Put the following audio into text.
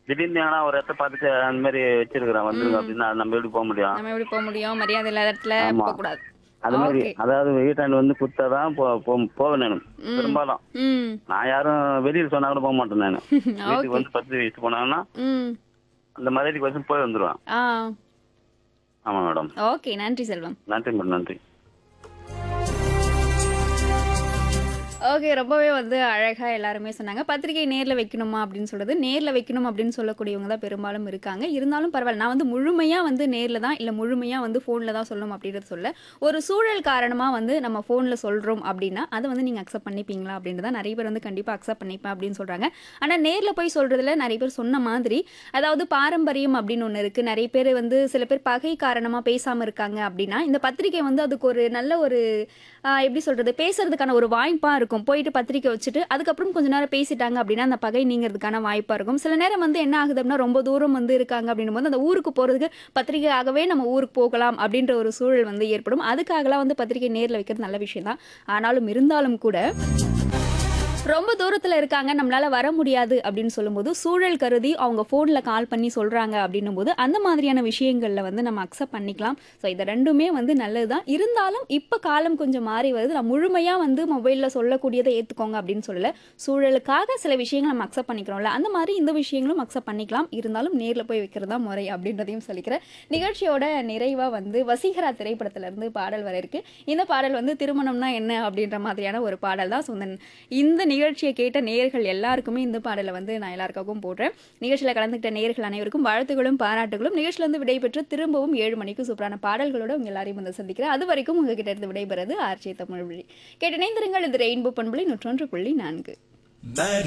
திடீர்னு ஆனா ஒரு இடத்த பார்த்துட்டு அந்த மாதிரி வச்சிருக்கிறேன் வந்துருங்க அப்படின்னா நம்ம எப்படி போக முடியும் நம்ம எப்படி போக முடியும் மரியாதை இல்லாத இடத்துல ஆமா. போக கூடாது அது மாதிரி Okay. அதாவது வீட்டாண்டு வந்து குத்தாதான் போ போ- போவேன் நான் பெரும்பாலும் ம் நான் யாரும் வெளியில் சொன்னா கூட போக மாட்டேன் நான் வீட்டுக்கு வந்து பத்து வயசு போனாங்கன்னா ம் அந்த மதுரைக்கு வச்சு போய் வந்துருவேன் ஆ ஆமா மேடம் ஓகே நன்றி செல்வம் நன்றி மேடம் நன்றி ஓகே ரொம்பவே வந்து அழகா எல்லாருமே சொன்னாங்க பத்திரிகை நேர்ல வைக்கணுமா அப்படின்னு சொல்றது நேர்ல வைக்கணும் அப்படின்னு சொல்லக்கூடியவங்க தான் பெரும்பாலும் இருக்காங்க இருந்தாலும் பரவாயில்ல நான் வந்து முழுமையா வந்து நேர்ல தான் இல்ல முழுமையா வந்து போன்ல தான் சொல்லணும் அப்படின்றது சொல்ல ஒரு சூழல் காரணமா வந்து நம்ம போன்ல சொல்றோம் அப்படின்னா அதை வந்து நீங்க அக்செப்ட் பண்ணிப்பீங்களா அப்படின்றத நிறைய பேர் வந்து கண்டிப்பா அக்செப்ட் பண்ணிப்பேன் அப்படின்னு சொல்றாங்க ஆனா நேர்ல போய் சொல்றதுல நிறைய பேர் சொன்ன மாதிரி அதாவது பாரம்பரியம் அப்படின்னு ஒன்று இருக்கு நிறைய பேர் வந்து சில பேர் பகை காரணமா பேசாம இருக்காங்க அப்படின்னா இந்த பத்திரிகை வந்து அதுக்கு ஒரு நல்ல ஒரு ஆஹ், எப்படி சொல்றது பேசுறதுக்கான ஒரு வாய்ப்பா இருக்கும் போயிட்டு பத்திரிக்கை வச்சுட்டு அதுக்கப்புறம் கொஞ்ச நேரம் பேசிட்டாங்க அப்படின்னா அந்த பகை நீங்கிறதுக்கான வாய்ப்பா இருக்கும் சில நேரம் வந்து என்ன ஆகுது அப்படின்னா ரொம்ப தூரம் வந்து இருக்காங்க அப்படின்னும் போது அந்த ஊருக்கு போறதுக்கு பத்திரிகையாகவே நம்ம ஊருக்கு போகலாம் அப்படின்ற ஒரு சூழல் வந்து ஏற்படும் அதுக்காகலாம் வந்து பத்திரிகை நேர்ல வைக்கிறது நல்ல விஷயம் தான் ஆனாலும் இருந்தாலும் கூட ரொம்ப தூரத்தில் இருக்காங்க நம்மளால வர முடியாது அப்படின்னு சொல்லும்போது சூழல் கருதி அவங்க ஃபோனில் கால் பண்ணி சொல்கிறாங்க அப்படின்னும் போது அந்த மாதிரியான விஷயங்களில் வந்து நம்ம அக்செப்ட் பண்ணிக்கலாம் ஸோ இது ரெண்டுமே வந்து நல்லது தான் இருந்தாலும் இப்போ காலம் கொஞ்சம் மாறி வருது நான் முழுமையாக வந்து மொபைலில் சொல்லக்கூடியதை ஏற்றுக்கோங்க அப்படின்னு சொல்லல சூழலுக்காக சில விஷயங்கள் நம்ம அக்செப்ட் பண்ணிக்கிறோம்ல அந்த மாதிரி இந்த விஷயங்களும் அக்செப்ட் பண்ணிக்கலாம் இருந்தாலும் நேரில் போய் வைக்கிறது தான் முறை அப்படின்றதையும் சொல்லிக்கிறேன் நிகழ்ச்சியோட நிறைவாக வந்து வசீகரா திரைப்படத்திலிருந்து பாடல் வர இருக்கு இந்த பாடல் வந்து திருமணம்னா என்ன அப்படின்ற மாதிரியான ஒரு பாடல் தான் ஸோ இந்த இந்த நிகழ்ச்சியை கேட்ட நேயர்கள் எல்லாருக்குமே இந்த பாடலை வந்து நான் எல்லாருக்காகவும் போடுறேன் நிகழ்ச்சியில் கலந்துக்கிட்ட நேயர்கள் அனைவருக்கும் வாழ்த்துகளும் பாராட்டுகளும் நிகழ்ச்சியிலிருந்து விடைபெற்று திரும்பவும் ஏழு மணிக்கு சூப்பரான பாடல்களோட உங்க எல்லாரையும் வந்து சந்திக்கிறேன் அது வரைக்கும் உங்ககிட்ட இருந்து விடைபெறது ஆர்ஜே தமிழ் வழி கேட்டு இணைந்திருங்கள் இது ரெயின்போ பண்புலி நூற்றொன்று புள்ளி நான்கு Mary